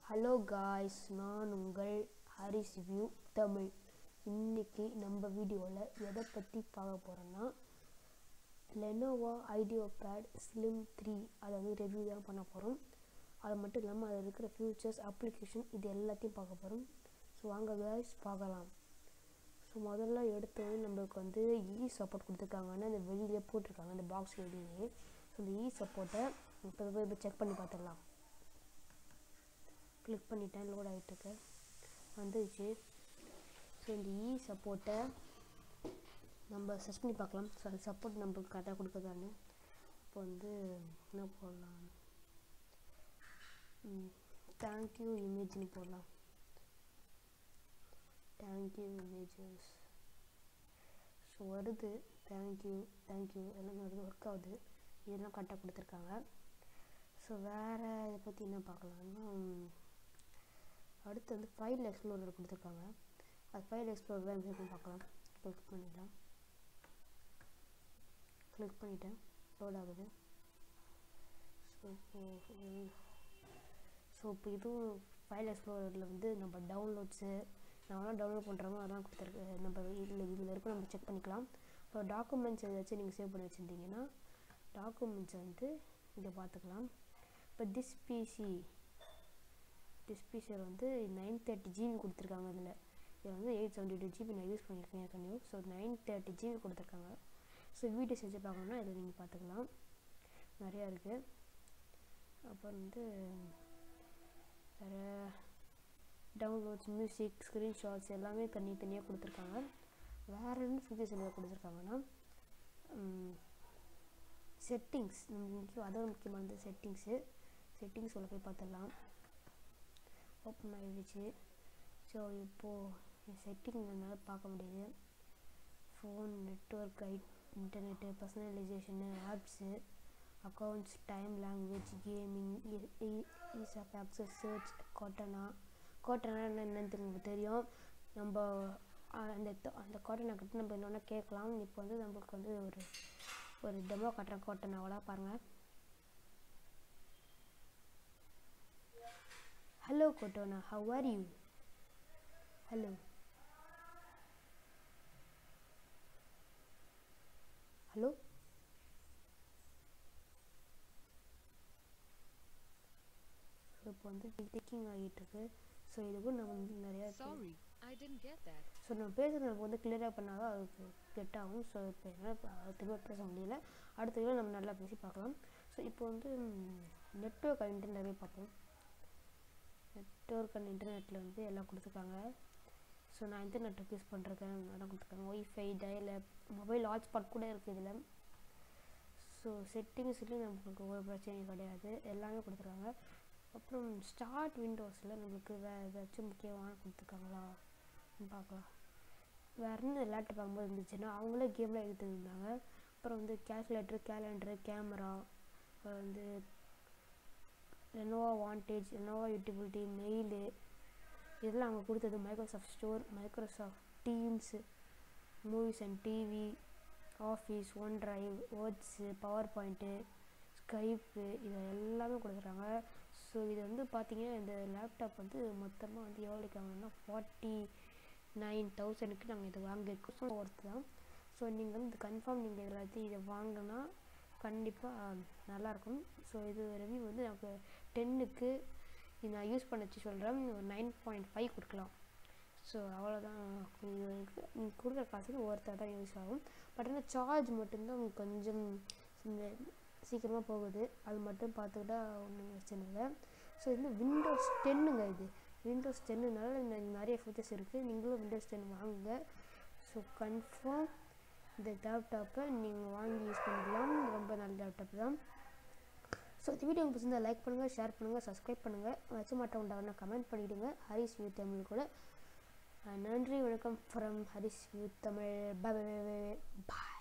Hello guys நான் உங்கள் Haris view Tamil இன்னைக்கு நம்ம வீடியோவில் எதை பற்றி பார்க்க போகிறோன்னா Lenovo IdeaPad slim three அதை வந்து ரிவ்யூ தான் பண்ண போகிறோம் அது மட்டும் இல்லாமல் அதில் இருக்கிற ஃபியூச்சர்ஸ் அப்ளிகேஷன் இது எல்லாத்தையும் பார்க்க போகிறோம் ஸோ வாங்க காய்ஸ் பார்க்கலாம் ஸோ முதல்ல எடுத்தோடனே நம்மளுக்கு வந்து இ சப்போர்ட் கொடுத்துருக்காங்கன்னு அந்த வெளியிலே போட்டிருக்காங்க அந்த பாக்ஸ் வெளியிலே ஸோ இந்த இ சப்போர்ட்டை இப்போ போய் செக் பண்ணி பார்த்துடலாம் கிளிக் பண்ணிட்டேன் லோட் ஆகிட்டுருக்கு வந்துருச்சு ஸோ இந்த இ சப்போர்ட்டை நம்ம சர்ச் பண்ணி பார்க்கலாம் ஸோ அது சப்போர்ட் நம்மளுக்கு கரெக்டாக கொடுக்குதான்னு இப்போ வந்து என்ன போடலாம் தேங்க்யூ இமேஜ்னு போடலாம் தேங்க்யூ இமேஜஸ் ஸோ வருது தேங்க்யூ தேங்க்யூ எல்லாமே வருது ஒர்க் ஆகுது இதெல்லாம் கரெக்டாக கொடுத்துருக்காங்க ஸோ வேறு இதை பற்றி என்ன பார்க்கலாம்னா அடுத்து வந்து ஃபைல் எக்ஸ்ப்ளோரர் கொடுத்துருக்காங்க அது ஃபைல் எக்ஸ்ப்ளோரர் தான் எப்படி பார்க்கலாம் கிளிக் பண்ணிடலாம் கிளிக் பண்ணிட்டேன் லோட் ஆகுது ஸோ இப்போ ஸோ இப்போ இதுவும் ஃபைல் எக்ஸ்ப்ளோரரில் வந்து நம்ம டவுன்லோட்ஸு நான்லாம் டவுன்லோட் பண்ணுறோமோ அதெல்லாம் கொடுத்துருக்கு நம்ம இதில் இதில் இருக்க நம்ம செக் பண்ணிக்கலாம் ஸோ டாக்குமெண்ட்ஸ் ஏதாச்சும் நீங்கள் சேவ் பண்ணி வச்சுருந்தீங்கன்னா டாக்குமெண்ட்ஸ் வந்து இதை பார்த்துக்கலாம் இப்போ திஸ் பிசி திஸ் பிசியில் வந்து நைன் தேர்ட்டி ஜிபி கொடுத்துருக்காங்க இதில் இதில் வந்து எயிட் செவன்ட்டி டூ ஜிபி நான் யூஸ் பண்ணியிருக்கேன் ஏற்கனவே ஸோ நைன் தேர்ட்டி ஜிபி கொடுத்துருக்காங்க ஸோ வீடியோ செஞ்சு பார்க்கணுன்னா இதில் நீங்கள் பார்த்துக்கலாம் நிறையா இருக்குது அப்புறம் வந்து வேறு டவுன்லோட்ஸ் மியூசிக் ஸ்க்ரீன்ஷாட்ஸ் எல்லாமே தனித்தனியாக கொடுத்துருக்காங்க வேறு என்ன ஃபீச்சர்ஸ் என்ன கொடுத்துருக்காங்கன்னா செட்டிங்ஸ் முக்கியம் அதான் முக்கியமானது செட்டிங்ஸு செட்டிங்ஸ் உள்ள போய் பார்த்துடலாம் ஓப்பன் ஆகிடுச்சு ஸோ இப்போது செட்டிங் என்னால் பார்க்க முடியுது ஃபோன் நெட்ஒர்க் ஐ internet personalization apps accounts time language gaming ease of access search Cortana Cortana என்னன்னு உங்களுக்கு தெரியும் நம்ம அந்த அந்த கோட்டனை கிட்ட நம்ம என்னென்னா கேட்கலாம் இப்போ வந்து நம்மளுக்கு வந்து ஒரு ஒரு டெமோ காட்டுறேன் கோட்டனாவோட பாருங்கள் hello Cortana how are you hello hello இப்போ வந்து டிக்கிங் ஆகிட்டு இருக்கு ஸோ இதுக்கும் நம்ம வந்து நிறையா Sorry, I didn't get that. So நம்ம பேசுகிறது நம்ம வந்து கிளியராக பண்ணால் தான் அதுக்கு கெட் ஆகும் ஸோ இப்போ என்னால் திரும்ப பேச முடியல அடுத்த வீடியோ நம்ம நல்லா பேசி பார்க்கலாம் ஸோ இப்போ வந்து நெட்ஒர்க் அண்ட் இன்டர்நெட் போய் பார்ப்போம் நெட்ஒர்க் அண்ட் இன்டர்நெட்டில் வந்து எல்லாம் கொடுத்துருக்காங்க ஸோ நான் இன்டர்நெட் யூஸ் பண்ணுறேன் அதெல்லாம் கொடுத்துருக்காங்க ஒய்ஃபை டயலப் மொபைல் ஹாட்ஸ்பாட் கூட இருக்குது இதில் ஸோ செட்டிங்ஸ்லேயும் நம்மளுக்கு ஒரு பிரச்சனையும் கிடையாது எல்லாமே கொடுத்துருக்காங்க அப்புறம் ஸ்டார்ட் விண்டோஸில் நம்மளுக்கு வேறு ஏதாச்சும் முக்கியமான கொடுத்துருக்காங்களா பார்க்கலாம் வேறு என்ன லேப்டாப் பார்க்கும்போது இருந்துச்சுன்னா அவங்களே கேமில் எடுத்துருந்தாங்க அப்புறம் வந்து கேல்குலேட்டர் கேலண்டரு கேமரா வந்து Lenovo Vantage Lenovo utility mail இதெல்லாம் அவங்க கொடுத்தது Microsoft Store Microsoft Teams movies and TV Office OneDrive words PowerPoint Skype இது எல்லாமே கொடுக்குறாங்க ஸோ இது வந்து பார்த்தீங்கன்னா இந்த லேப்டாப் வந்து மொத்தமாக வந்து எவ்வளோக்கு வாங்கினா ஃபார்ட்டி நைன் தௌசண்ட்க்கு நாங்கள் இதை வாங்கியிருக்கோம் ஸோ ஒர்த்து தான் ஸோ நீங்கள் வந்து கன்ஃபார்ம் நீங்கள் எல்லாத்தையும் இதை வாங்கினா கண்டிப்பாக நல்லாயிருக்கும் ஸோ இது ரிவ்யூ வந்து எனக்கு டென்னுக்கு நான் யூஸ் பண்ணச்சு சொல்கிறேன் ஒரு நைன் பாயிண்ட் ஃபைவ் கொடுக்கலாம் ஸோ அவ்வளோதான் நீங்கள் கொடுக்குற காசுக்கு ஒருத்தர் தான் யூஸ் ஆகும் பட் ஆனால் சார்ஜ் மட்டும்தான் கொஞ்சம் இந்த சீக்கிரமாக போகுது அது மட்டும் பார்த்துக்கிட்டா ஒன்றும் பிரச்சனை இல்லை ஸோ இது விண்டோஸ் டென்னுங்க இது விண்டோஸ் டென்னுனால நிறைய ஃபீச்சர்ஸ் இருக்குது நீங்களும் விண்டோஸ் டென் வாங்குங்க ஸோ கன்ஃபார்ம் இந்த லேப்டாப்பை நீங்கள் வாங்கி யூஸ் பண்ணிக்கலாம் ரொம்ப நல்ல லேப்டாப் தான் ஸோ இந்த வீடியோ உங்களுக்கு பிடிச்சிருந்தா லைக் பண்ணுங்கள் ஷேர் பண்ணுங்கள் சப்ஸ்கிரைப் பண்ணுங்கள் வச்சு மாட்ட உண்டாக கமெண்ட் பண்ணிவிடுங்க ஹரிஸ் வியூ தமிழ் கூட நன்றி வணக்கம் from Haris view Tamil bye